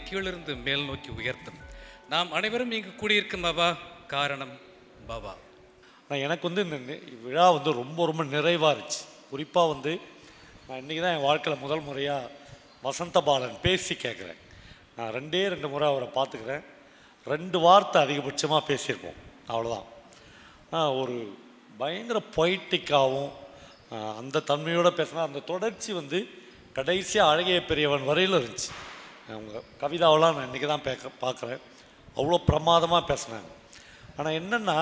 கீழிருந்து மேல் நோக்கி உயர்த்தும் நாம் அனைவரும் இங்கு கூடியிருக்கும் பாபா காரணம் பாபா ஆனால் எனக்கு வந்து இந்த நி- விழா வந்து ரொம்ப ரொம்ப நிறைவாக இருந்துச்சு குறிப்பாக வந்து நான் இன்றைக்கி தான் என் வாழ்க்கையில் முதல் முறையாக வசந்த பாலன் பேசி கேட்குறேன் நான் ரெண்டே ரெண்டு முறை அவரை பார்த்துக்கிறேன் ரெண்டு வார்த்தை அதிகபட்சமாக பேசியிருப்போம் அவ்வளோதான் ஆ, ஒரு பயங்கர பொய்ட்டிக்காகவும் அந்த தன்மையோடு பேசினா அந்த தொடர்ச்சி வந்து கடைசியாக அழகிய பெரியவன் வரையில் இருந்துச்சு அவங்க கவிதாவெல்லாம் நான் இன்றைக்கி தான் பேக்க பார்க்குறேன் அவ்வளோ பிரமாதமாக பேசினாங்க ஆனால் என்னென்னா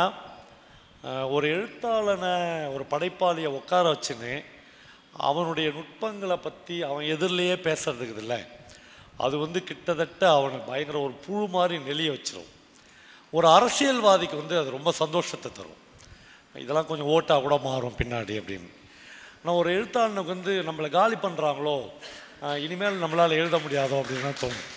ஆஹ் ஒரு எழுத்தாளனை ஒரு படைப்பாளியை உட்கார வச்சுன்னு அவனுடைய நுட்பங்களை பற்றி அவன் எதிரிலேயே பேசுறதுக்கு இல்லை அது வந்து கிட்டத்தட்ட அவனை பயங்கர ஒரு புழு மாதிரி நெளிய வச்சிரும் ஒரு அரசியல்வாதிக்கு வந்து அது ரொம்ப சந்தோஷத்தை தரும் இதெல்லாம் கொஞ்சம் ஓட்டாக கூட மாறும் பின்னாடி அப்படின்னு ஆனால் ஒரு எழுத்தாளனுக்கு வந்து நம்மளை காலி பண்ணுறாங்களோ இனிமேல் நம்மளால் எழுத முடியாதோ அப்படின்னு தான் தோணும்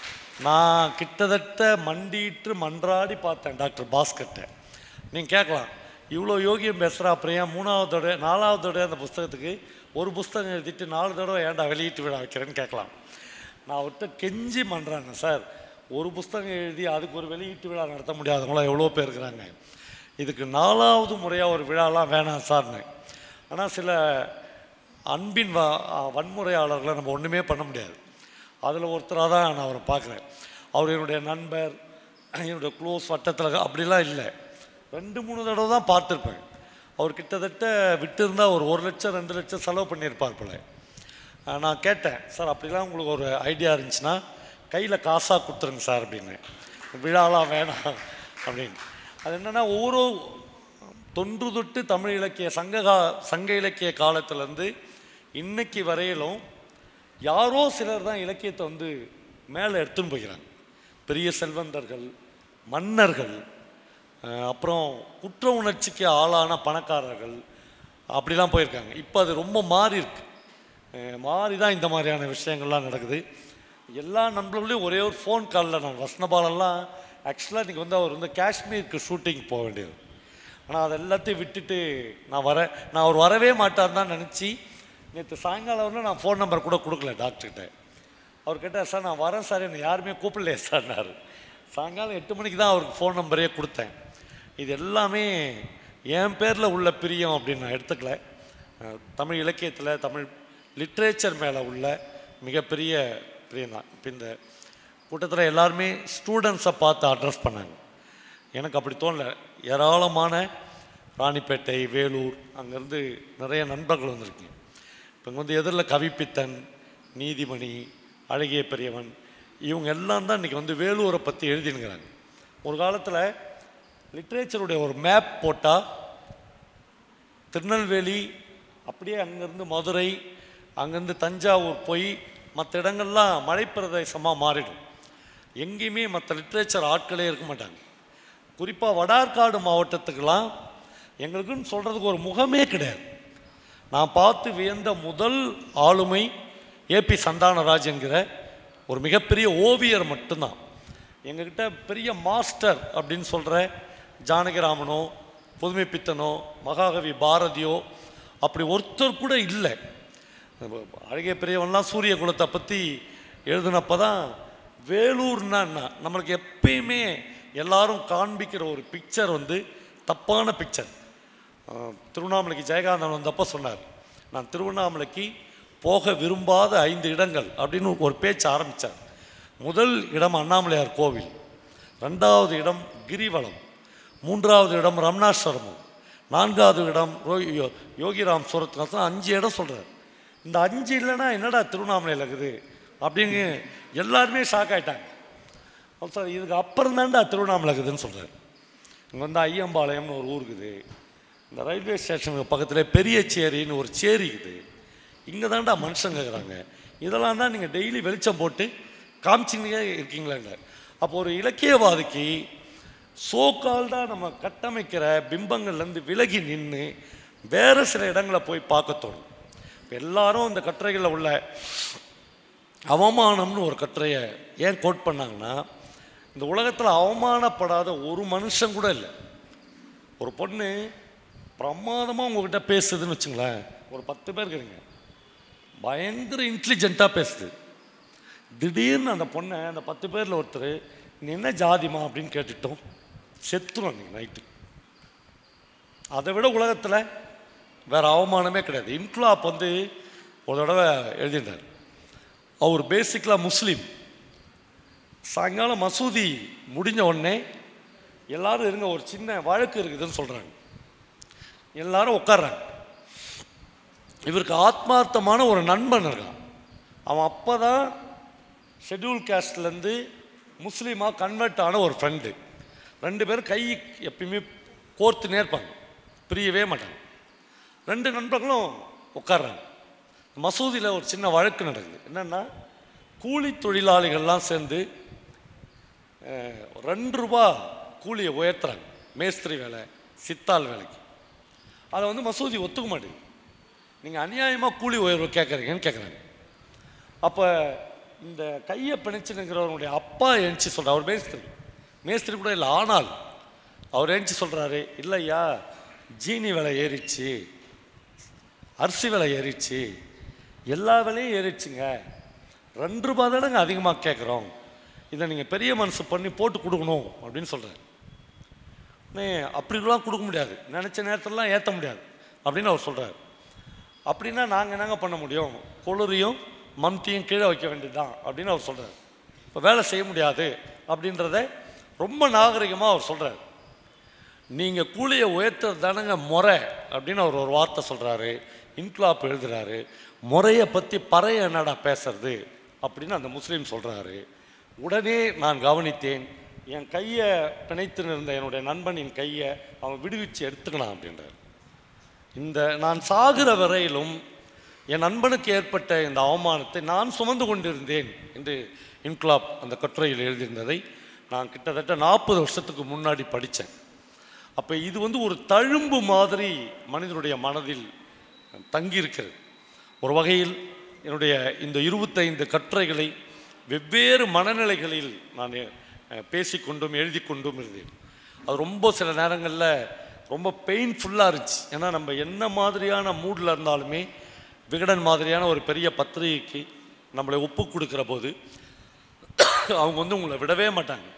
நான் கிட்டத்தட்ட மண்டிட்டு மன்றாடி பார்த்தேன் டாக்டர் பாஸ்கர்ட்ட நீங்கள் கேட்கலாம் இவ்வளோ யோகியம் பேசுகிறா அப்புறம் ஏன் மூணாவது தடவை நாலாவது தடவை அந்த புஸ்தகத்துக்கு ஒரு புஸ்தகம் எழுதிட்டு நாலு தடவை ஏன்டா வெளியிட்டு விழா வைக்கிறேன்னு கேட்கலாம் நான் அவர்கிட்ட கெஞ்சி பண்ணுறாங்க சார் ஒரு புஸ்தகம் எழுதி அதுக்கு ஒரு வெளியீட்டு விழா நடத்த முடியாதவங்களாம் எவ்வளோ பேர் இருக்கிறாங்க இதுக்கு நாலாவது முறையாக ஒரு விழாலாம் வேணாம் சார்னு ஆனால் சில அன்பின் வ வன்முறையாளர்களை நம்ம ஒன்றுமே பண்ண முடியாது அதில் ஒருத்தராக தான் நான் அவரை பார்க்குறேன் அவர் என்னுடைய நண்பர் என்னுடைய க்ளோஸ் வட்டத்தில் அப்படிலாம் இல்லை ரெண்டு மூணு தடவை தான் பார்த்துருப்பேன் அவர் கிட்டத்தட்ட விட்டு ஒரு ஒரு லட்சம் ரெண்டு லட்சம் செலவு பண்ணியிருப்பார் போல அஹ் நான் கேட்டேன் சார் அப்படிலாம் உங்களுக்கு ஒரு ஐடியா இருந்துச்சுன்னா கையில் காசாக கொடுத்துருங்க சார் அப்படின்னு விழாலாம் வேணாம் அப்படின்னு அது என்னென்னா ஒவ்வொரு தொன்று தொட்டு தமிழ் இலக்கிய சங்க கா சங்க இலக்கிய காலத்துலேருந்து இன்னைக்கு வரையிலும் யாரோ சிலர் தான் இலக்கியத்தை வந்து மேலே எடுத்துன்னு போய்க்கிறாங்க பெரிய செல்வந்தர்கள் மன்னர்கள் அஹ் அப்புறம் குற்ற உணர்ச்சிக்கு ஆளான பணக்காரர்கள் அப்படிலாம் போயிருக்காங்க இப்போ அது ரொம்ப மாறி இருக்கு அஹ் மாறி தான் இந்த மாதிரியான விஷயங்கள்லாம் நடக்குது எல்லா நண்பர்களையும் ஒரே ஒரு ஃபோன் காலில் நான் வசனபாலெல்லாம் ஆக்சுவலாக இன்றைக்கி வந்து அவர் வந்து காஷ்மீருக்கு ஷூட்டிங் போக வேண்டியது ஆனால் அதை எல்லாத்தையும் விட்டுட்டு நான் வரேன் நான் அவர் வரவே மாட்டார்னு தான் நினச்சி நேற்று சாயங்காலம் வரல நான் ஃபோன் நம்பர் கூட கொடுக்கல டாக்டர்கிட்ட அவர் கேட்டார் சார் நான் வரேன் சார் என்னை யாருமே கூப்பிடலையே சார்னாரு சாயங்காலம் எட்டு மணிக்கு தான் அவருக்கு ஃபோன் நம்பரே கொடுத்தேன் இது எல்லாமே என் பேரில் உள்ள பிரியம் அப்படின்னு நான் எடுத்துக்கல அஹ் தமிழ் இலக்கியத்தில் தமிழ் லிட்ரேச்சர் மேலே உள்ள மிகப்பெரிய பிரியம் தான் இப்போ இந்த கூட்டத்தில் எல்லாருமே ஸ்டூடெண்ட்ஸை பார்த்து அட்ரஸ் பண்ணாங்க எனக்கு அப்படி தோணல ஏராளமான ராணிப்பேட்டை வேலூர் அங்கேருந்து நிறைய நண்பர்கள் வந்திருக்கீங்க இப்போ இங்கே வந்து எதிரில் கவிப்பித்தன் நீதிமணி அழகிய பெரியவன் இவங்க எல்லாம் தான் இன்றைக்கி வந்து வேலூரை பற்றி எழுதினுங்கிறாங்க ஒரு காலத்தில் லிட்ரேச்சருடைய ஒரு மேப் போட்டால் திருநெல்வேலி அப்படியே அங்கேருந்து மதுரை அங்கேருந்து தஞ்சாவூர் போய் மற்ற இடங்கள்லாம் மலைப்பிரதேசமாக மாறிடும் எங்கேயுமே மற்ற லிட்ரேச்சர் ஆட்களே இருக்க மாட்டாங்க குறிப்பாக வடார்காடு மாவட்டத்துக்கெல்லாம் எங்களுக்குன்னு சொல்கிறதுக்கு ஒரு முகமே கிடையாது நான் பார்த்து வியந்த முதல் ஆளுமை ஏபி சந்தானராஜ் என்கிற ஒரு மிகப்பெரிய ஓவியர் மட்டும்தான் எங்ககிட்ட பெரிய மாஸ்டர் அப்படின்னு சொல்கிற ஜானகிராமனோ புதுமை பித்தனோ மகாகவி பாரதியோ அப்படி ஒருத்தர் கூட இல்லை அழகிய பெரியவன்லாம் சூரிய குலத்தை பற்றி எழுதினப்போ தான் வேலூர்னா என்ன நம்மளுக்கு எப்பயுமே எல்லாரும் காண்பிக்கிற ஒரு பிக்சர் வந்து தப்பான பிக்சர் திருவண்ணாமலைக்கு ஜெயகாந்தன் வந்தப்போ சொன்னார் நான் திருவண்ணாமலைக்கு போக விரும்பாத ஐந்து இடங்கள் அப்படின்னு ஒரு பேச்சு ஆரம்பித்தார் முதல் இடம் அண்ணாமலையார் கோவில் ரெண்டாவது இடம் கிரிவலம் மூன்றாவது இடம் ரமணாஸ்வரமும் நான்காவது இடம் ரோ- யோ- யோகிராம் சுரத்காசம் அஞ்சு இடம் சொல்கிறார் இந்த அஞ்சு இல்லைன்னா என்னடா திருவண்ணாமலையில் இருக்குது அப்படின்னு எல்லாருமே ஷாக் ஆயிட்டாங்க அவர் சார் இதுக்கு அப்புறம் தான்டா திருவண்ணாமலை இருக்குதுன்னு சொல்கிறார் இங்கே வந்து ஐயம்பாளையம்னு ஒரு ஊர் இருக்குது இந்த ரயில்வே ஸ்டேஷனுக்கு பக்கத்தில் பெரிய சேரின்னு ஒரு சேரி இருக்குது இங்கே தான்டா மனுஷங்க இருக்கிறாங்க இதெல்லாம் தான் நீங்கள் டெய்லி வெளிச்சம் போட்டு காமிச்சிங்க இருக்கீங்களாங்க அப்போ ஒரு இலக்கியவாதிக்கு சோக்கால்டாக நம்ம கட்டமைக்கிற பிம்பங்கள்லேருந்து விலகி நின்று வேறு சில இடங்களை போய் பார்க்க தோணும் இப்ப எல்லாரும் இந்த கட்டுரைகளில் உள்ள அவமானம்னு ஒரு கட்டுரையை ஏன் கோட் பண்ணாங்கன்னா இந்த உலகத்தில் அவமானப்படாத ஒரு மனுஷன் கூட இல்லை ஒரு பொண்ணு பிரமாதமாக உங்ககிட்ட பேசுதுன்னு வச்சுங்களேன் ஒரு பத்து பேர் இருக்கிறீங்க பயங்கர இன்டெலிஜென்ட்டாக பேசுது திடீர்னு அந்த பொண்ணை அந்த பத்து பேரில் ஒருத்தர் நீ என்ன ஜாதிமா அப்படின்னு கேட்டுட்டோம் செத்துரும் அன்றைக்கி நைட்டு அதை விட உலகத்தில் வேற அவமானமே கிடையாது இன்க்லாப் வந்து ஒரு தடவை எழுதிட்டார் அவர் பேசிக்கலாக முஸ்லீம் சாயங்காலம் மசூதி முடிஞ்ச உடனே எல்லாரும் இருங்க ஒரு சின்ன வழக்கு இருக்குதுன்னு சொல்கிறாங்க எல்லாரும் உட்கார்றாங்க இவருக்கு ஆத்மார்த்தமான ஒரு நண்பன் இருக்கான் அவன் அப்போ தான் ஷெட்யூல் கேஸ்ட்லேருந்து முஸ்லீமாக கன்வெர்ட் ஆன ஒரு ஃப்ரெண்டு ரெண்டு பேரும் கை எப்பயுமே கோர்த்துனே இருப்பாங்க பிரியவே மாட்டாங்க ரெண்டு நண்பர்களும் உட்கார்றாங்க மசூதியில் ஒரு சின்ன வழக்கு நடக்குது என்னென்னா கூலி தொழிலாளிகள்லாம் சேர்ந்து அஹ், ரெண்டு ரூபா கூலியை உயர்த்துறாங்க மேஸ்திரி வேலை சித்தாள் வேலைக்கு அதை வந்து மசூதி ஒத்துக்க மாட்டேங்குது நீங்கள் அநியாயமாக கூலி உயர்வு கேட்குறீங்கன்னு கேட்குறாங்க அப்போ இந்த கையை பிணைச்சுனுங்கிறவருடைய அப்பா எழுச்சி சொல்கிறார் அவர் மேஸ்திரி மேஸ்திரி கூட இல்லை ஆனால் அவர் எழுச்சி சொல்கிறாரு இல்லையா ஜீனி விலை ஏறிச்சு அரிசி விலை ஏறிச்சு எல்லா விலையும் ஏறிச்சுங்க ரெண்டு ரூபா தானங்க அதிகமாக கேட்குறோம் இதை நீங்கள் பெரிய மனசு பண்ணி போட்டு கொடுக்கணும் அப்படின்னு சொல்கிறார் அப்படிலாம் கொடுக்க முடியாது நினச்ச நேரத்துலலாம் ஏற்ற முடியாது அப்படின்னு அவர் சொல்கிறார் அப்படின்னா நாங்கள் என்னங்க பண்ண முடியும் கொளுரையும் மம்தியும் கீழே வைக்க வேண்டியதுதான் அப்படின்னு அவர் சொல்கிறார் இப்போ வேலை செய்ய முடியாது அப்படின்றத ரொம்ப நாகரிகமாக அவர் சொல்கிறார் நீங்கள் கூலியை உயர்த்துறது தானங்க முறை அப்படின்னு அவர் ஒரு வார்த்தை சொல்கிறாரு இன்க்லாப் எழுதுறாரு முறையை பற்றி பறைய என்னடா பேசுறது அப்படின்னு அந்த முஸ்லீம் சொல்கிறாரு உடனே நான் கவனித்தேன் என் கையை பிணைத்து இருந்த என்னுடைய நண்பனின் கையை அவன் விடுவிச்சு எடுத்துக்கலாம் அப்படின்றார் இந்த நான் சாகிற வரையிலும் என் நண்பனுக்கு ஏற்பட்ட இந்த அவமானத்தை நான் சுமந்து கொண்டிருந்தேன் என்று இன்க்லாப் அந்த கட்டுரையில் எழுதியிருந்ததை நான் கிட்டத்தட்ட நாற்பது வருஷத்துக்கு முன்னாடி படித்தேன் அப்போ இது வந்து ஒரு தழும்பு மாதிரி மனிதனுடைய மனதில் தங்கியிருக்கிறது ஒரு வகையில் என்னுடைய இந்த இருபத்தைந்து கட்டுரைகளை வெவ்வேறு மனநிலைகளில் நான் அஹ், பேசிக்கொண்டும் எழுதி கொண்டும் இருந்தேன் அது ரொம்ப சில நேரங்களில் ரொம்ப பெயின்ஃபுல்லாக இருந்துச்சு ஏன்னா நம்ம என்ன மாதிரியான மூடில் இருந்தாலுமே விகடன் மாதிரியான ஒரு பெரிய பத்திரிகைக்கு நம்மளை ஒப்பு கொடுக்குற போது அவங்க வந்து உங்களை விடவே மாட்டாங்க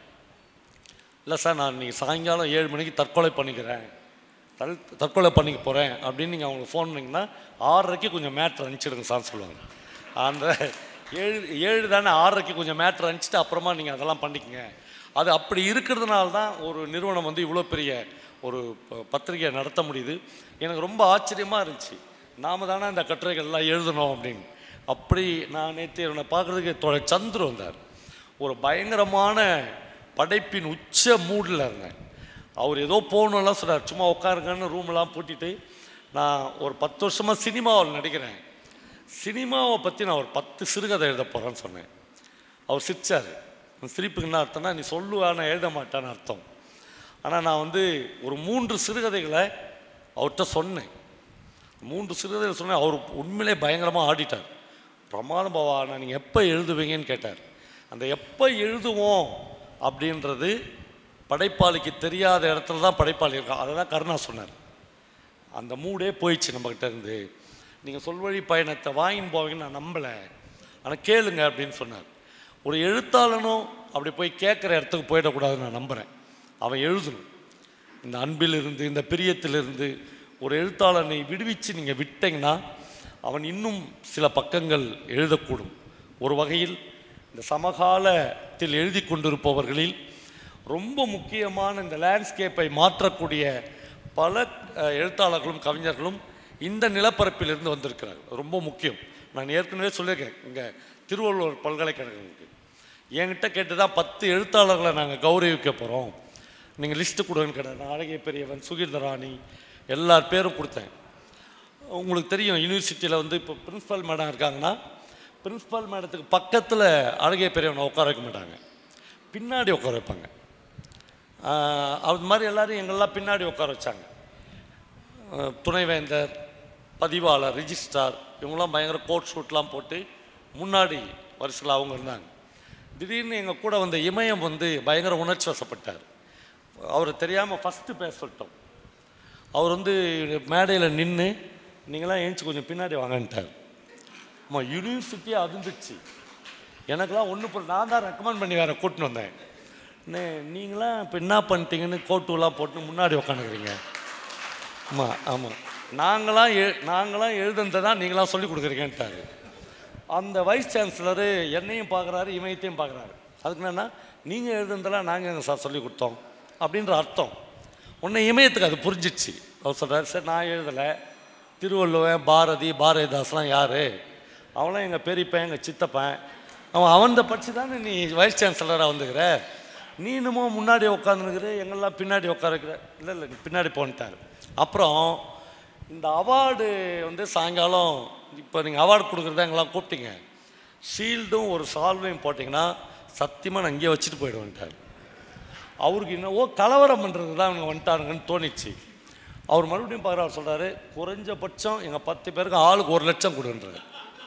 இல்லை சார் நான் இன்னைக்கு சாயங்காலம் ஏழு மணிக்கு தற்கொலை பண்ணிக்கிறேன் தல் தற்கொலை பண்ணிக்க போகிறேன் அப்படின்னு நீங்கள் அவங்களுக்கு ஃபோன் பண்ணிங்கன்னா ஆறரைக்கு கொஞ்சம் மேட்ரு அனுப்பிச்சிடுங்க சார் சொல்லுவாங்க அந்த ஏழு ஏழு தானே ஆறரைக்கு கொஞ்சம் மேட்ரு அனுப்பிச்சிட்டு அப்புறமா நீங்கள் அதெல்லாம் பண்ணிக்கங்க அது அப்படி இருக்கிறதுனால தான் ஒரு நிறுவனம் வந்து இவ்வளோ பெரிய ஒரு ப- பத்திரிகையை நடத்த முடியுது எனக்கு ரொம்ப ஆச்சரியமாக இருந்துச்சு நாம தானே அந்த கட்டுரைகள்லாம் எழுதணும் அப்படின்னு அப்படி நான் நேற்று இவனை பார்க்குறதுக்கு தோழர் சந்துரு வந்தார் ஒரு பயங்கரமான படைப்பின் உச்ச மூடில் இருந்தேன் அவர் ஏதோ போகணும்லாம் சொன்னார் சும்மா உட்காருங்கன்னு ரூம்லாம் பூட்டிட்டு நான் ஒரு பத்து வருஷமாக சினிமாவில் நடிக்கிறேன் சினிமாவை பற்றி நான் ஒரு பத்து சிறுகதை எழுத போகிறேன்னு சொன்னேன் அவர் சிரிச்சார் அந்த சிரிப்புக்கு என்ன அர்த்தம்னா நீ சொல்லுவா நான் எழுத மாட்டேன்னு அர்த்தம் ஆனால் நான் வந்து ஒரு மூன்று சிறுகதைகளை அவர்கிட்ட சொன்னேன் மூன்று சிறுகதைகள் சொன்னேன் அவர் உண்மையிலே பயங்கரமாக ஆடிட்டார் பிரமாதம் பவா நான் நீங்கள் எப்போ எழுதுவீங்கன்னு கேட்டார் அந்த எப்போ எழுதுவோம் அப்படின்றது படைப்பாளிக்கு தெரியாத இடத்துல தான் படைப்பாளி இருக்கான் அதை தான் கருணா சொன்னார் அந்த மூடே போயிடுச்சு நம்மக்கிட்ட இருந்து நீங்கள் சொல்வழி பயணத்தை வாங்கின்னு போவீங்கன்னு நான் நம்பலை ஆனால் கேளுங்க அப்படின்னு சொன்னார் ஒரு எழுத்தாளனும் அப்படி போய் கேட்குற இடத்துக்கு போயிடக்கூடாதுன்னு நான் நம்புகிறேன் அவன் எழுதணும் இந்த அன்பிலிருந்து இந்த பிரியத்திலிருந்து ஒரு எழுத்தாளனை விடுவிச்சு நீங்கள் விட்டீங்கன்னா அவன் இன்னும் சில பக்கங்கள் எழுதக்கூடும் ஒரு வகையில் இந்த சமகாலத்தில் எழுதி கொண்டிருப்பவர்களில் ரொம்ப முக்கியமான இந்த லேண்ட்ஸ்கேப்பை மாற்றக்கூடிய பல அஹ், எழுத்தாளர்களும் கவிஞர்களும் இந்த நிலப்பரப்பிலிருந்து வந்திருக்கிறார்கள் ரொம்ப முக்கியம் நான் ஏற்கனவே சொல்லியிருக்கேன் இங்கே திருவள்ளுவர் பல்கலைக்கழகத்துக்கு என்கிட்ட கேட்டு தான் பத்து எழுத்தாளர்களை நாங்கள் கௌரவிக்க போகிறோம் நீங்கள் லிஸ்ட்டு கொடுங்கன்னு கேட்டார் நான் அழகிய பெரியவன் சுகீர்தராணி எல்லார் பேரும் கொடுத்தேன் உங்களுக்கு தெரியும் யூனிவர்சிட்டியில் வந்து இப்போ பிரின்ஸ்பல் மேடம் இருக்காங்கன்னா பிரின்ஸ்பல் மேடத்துக்கு பக்கத்தில் அழகிய பெரியவனை உட்கார வைக்க மாட்டாங்க பின்னாடி உட்கார வைப்பாங்க ஆஹ் அது மாதிரி எல்லாரும் எங்கெல்லாம் பின்னாடி உட்கார வச்சாங்க ஆஹ் துணைவேந்தர் பதிவாளர் ரிஜிஸ்ட்ரார் இவங்களாம் பயங்கர கோட் ஷூட்லாம் போட்டு முன்னாடி வரிசையில் அவங்க இருந்தாங்க திடீர்னு எங்கள் கூட வந்த இமயம் வந்து பயங்கர உணர்ச்சி வசப்பட்டார் அவர் தெரியாமல் ஃபஸ்ட்டு பேச சொல்லிட்டோம் அவர் வந்து மேடையில் நின்று நீங்களாம் ஏஞ்சி கொஞ்சம் பின்னாடி வாங்கன்ட்டார் ஆமாம் யூனிவர்சிட்டியே அதிர்ந்துச்சு எனக்கெல்லாம் ஒன்று நான் தான் ரெக்கமெண்ட் பண்ணி வேற கூட்டின்னு வந்தேன் அண்ணே நீங்களாம் இப்போ என்ன பண்ணிட்டீங்கன்னு கோட்டுலாம் போட்டு முன்னாடி உட்காந்துக்கிறீங்க ஆமாம் ஆமாம் நாங்களாம் எ நாங்களாம் எழுதுனதை தான் நீங்களாம் சொல்லி கொடுக்குறீங்கன்ட்டாரு அந்த வைஸ் சான்சலரு என்னையும் பார்க்குறாரு இமயத்தையும் பார்க்குறாரு அதுக்கு என்னன்னா நீங்கள் எழுதுனதெல்லாம் நாங்கள் எங்க சார் சொல்லி கொடுத்தோம் அப்படின்ற அர்த்தம் உன்னை இமயத்துக்கு அது புரிஞ்சிச்சு அவர் சொல்கிறார் சார் நான் எழுதலை திருவள்ளுவன் பாரதி பாரதிதாஸ்லாம் யார் அவன்லாம் எங்கள் பெரியப்பன் எங்கள் சித்தப்பன் அவன் அவன்த படிச்சு தானே நீ வைஸ் சான்சலராக வந்துக்கிற நீ என்னமோ முன்னாடி உட்காந்துருக்குற எங்கெல்லாம் பின்னாடி உட்காருக்கிற இல்லை இல்லை நீ பின்னாடி போன்ட்டார் அப்புறம் இந்த அவார்டு வந்து சாயங்காலம் இப்போ நீங்கள் அவார்டு கொடுக்குறதா எங்கெல்லாம் கூப்பிட்டீங்க ஷீல்டும் ஒரு சால்வையும் போட்டிங்கன்னா சத்தியமாக நான் இங்கேயே வச்சுட்டு போயிடுவேன்ட்டார் அவருக்கு என்னவோ கலவரம் பண்ணுறது தான் இவங்க வந்துட்டாருங்கன்னு தோணிச்சு அவர் மறுபடியும் பார்க்குற அவர் சொல்கிறாரு குறைஞ்சபட்சம் எங்கள் பத்து பேருக்கு ஆளுக்கு ஒரு லட்சம் கொடுன்றாரு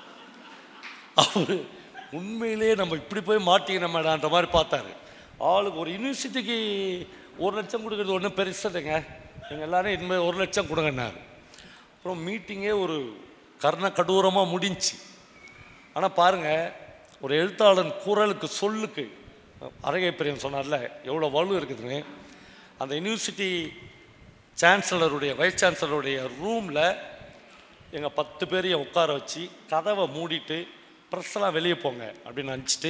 அவர் உண்மையிலேயே நம்ம இப்படி போய் மாட்டிக்கணும் மேடான்ற மாதிரி பார்த்தாரு ஆளுக்கு ஒரு யூனிவர்சிட்டிக்கு ஒரு லட்சம் கொடுக்குறது ஒன்றும் பெருசு இல்லைங்க எங்கள் எல்லாரும் இனிமேல் ஒரு லட்சம் கொடுங்கன்னாரு அப்புறம் மீட்டிங்கே ஒரு கர்ண கடூரமாக முடிஞ்சுச்சு ஆனால் பாருங்கள் ஒரு எழுத்தாளன் குரலுக்கு சொல்லுக்கு அழகை பிரியன் சொன்னார்ல எவ்வளோ வலு இருக்குதுன்னு அந்த யூனிவர்சிட்டி சான்சலருடைய வைஸ் சான்சலருடைய ரூமில் எங்கள் பத்து பேரையும் உட்கார வச்சு கதவை மூடிட்டு ப்ரெஸ்ஸெல்லாம் வெளியே போங்க அப்படின்னு நினச்சிட்டு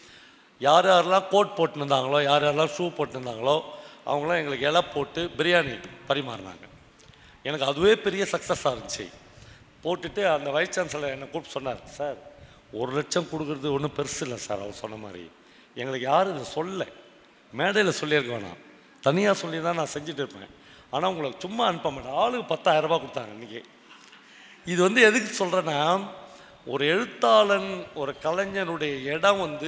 யார் யாரெல்லாம் கோட் போட்டுருந்தாங்களோ யார் யாரெல்லாம் ஷூ போட்டுருந்தாங்களோ அவங்களாம் எங்களுக்கு இலை போட்டு பிரியாணி பரிமாறினாங்க எனக்கு அதுவே பெரிய சக்ஸஸாக இருந்துச்சு போட்டுட்டு அந்த வைஸ் சான்சலர் என்னை கூப்பிட்டு சொன்னார் சார் ஒரு லட்சம் கொடுக்குறது ஒன்றும் பெருசு இல்லை சார் அவர் சொன்ன மாதிரி எங்களுக்கு யாரும் இதை சொல்ல மேடையில் சொல்லியிருக்க வேணாம் தனியாக சொல்லி தான் நான் செஞ்சுட்டு இருப்பேன் ஆனால் உங்களுக்கு சும்மா அனுப்ப மாட்டேன் ஆளுக்கு பத்தாயிரம் ரூபாய் கொடுத்தாங்க இன்றைக்கி இது வந்து எதுக்கு சொல்கிறேன்னா ஒரு எழுத்தாளன் ஒரு கலைஞனுடைய இடம் வந்து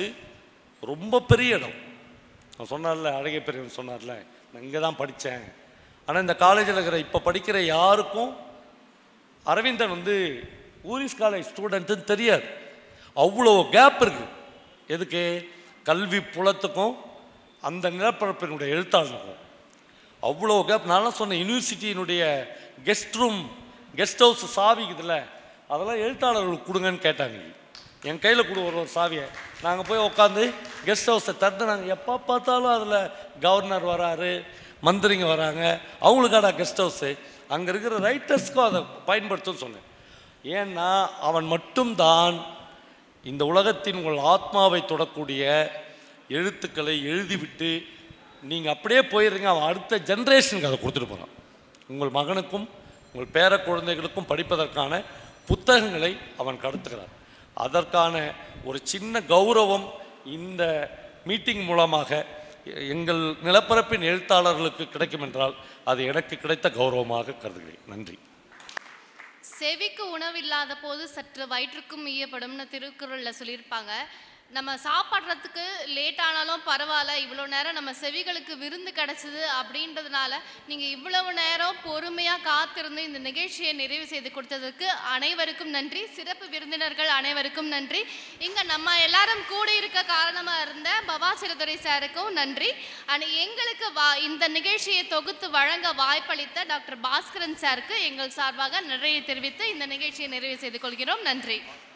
ரொம்ப பெரிய இடம் நான் சொன்னார்ல அழகிய பெரியவன் சொன்னார்ல நான் இங்கே தான் படித்தேன் ஆனால் இந்த காலேஜில் இருக்கிற இப்போ படிக்கிற யாருக்கும் அரவிந்தன் வந்து ஊரிஸ் காலேஜ் ஸ்டூடெண்ட்டுன்னு தெரியாது அவ்வளோ கேப் இருக்குது எதுக்கு கல்வி புலத்துக்கும் அந்த நிலப்பரப்பினுடைய எழுத்தாளனுக்கும் அவ்வளோ கேப் நான் சொன்னேன் யூனிவர்சிட்டியினுடைய கெஸ்ட் ரூம் கெஸ்ட் ஹவுஸ் சாவிக்குதுல்ல அதெல்லாம் எழுத்தாளர்களுக்கு கொடுங்கன்னு கேட்டாங்க என் கையில் கொடு ஒரு ஒரு சாவியை நாங்கள் போய் உட்காந்து கெஸ்ட் ஹவுஸை திறந்து நாங்கள் எப்போ பார்த்தாலும் அதில் கவர்னர் வராரு மந்திரிங்க வராங்க அவங்களுக்காடா கெஸ்ட் ஹவுஸு அங்கே இருக்கிற ரைட்டர்ஸ்க்கும் அதை பயன்படுத்துன்னு சொன்னேன் ஏன்னா அவன் மட்டும்தான் இந்த உலகத்தின் உங்கள் ஆத்மாவை தொடக்கூடிய எழுத்துக்களை எழுதிவிட்டு நீங்கள் அப்படியே போயிடுறீங்க அவன் அடுத்த ஜென்ரேஷனுக்கு அதை கொடுத்துட்டு போகிறான் உங்கள் மகனுக்கும் உங்கள் பேர குழந்தைகளுக்கும் படிப்பதற்கான புத்தகங்களை அவன் கடத்துகிறான் அதற்கான ஒரு சின்ன கௌரவம் இந்த மீட்டிங் மூலமாக எங்கள் நிலப்பரப்பின் எழுத்தாளர்களுக்கு கிடைக்கும் என்றால் அது எனக்கு கிடைத்த கௌரவமாக கருதுகிறேன் நன்றி செவிக்கு உணவில்லாத போது சற்று வயிற்றுக்கும் ஈயப்படும்னு திருக்குறள்ல சொல்லியிருப்பாங்க நம்ம சாப்பிட்றதுக்கு லேட் ஆனாலும் பரவாயில்ல இவ்வளோ நேரம் நம்ம செவிகளுக்கு விருந்து கிடைச்சது அப்படின்றதுனால நீங்கள் இவ்வளவு நேரம் பொறுமையாக காத்திருந்து இந்த நிகழ்ச்சியை நிறைவு செய்து கொடுத்ததற்கு அனைவருக்கும் நன்றி சிறப்பு விருந்தினர்கள் அனைவருக்கும் நன்றி இங்கே நம்ம எல்லாரும் கூட இருக்க காரணமாக இருந்த பவா சிறுதுரை சாருக்கும் நன்றி அண்ட் எங்களுக்கு வா இந்த நிகழ்ச்சியை தொகுத்து வழங்க வாய்ப்பளித்த டாக்டர் பாஸ்கரன் சாருக்கு எங்கள் சார்பாக நிறைய தெரிவித்து இந்த நிகழ்ச்சியை நிறைவு செய்து கொள்கிறோம் நன்றி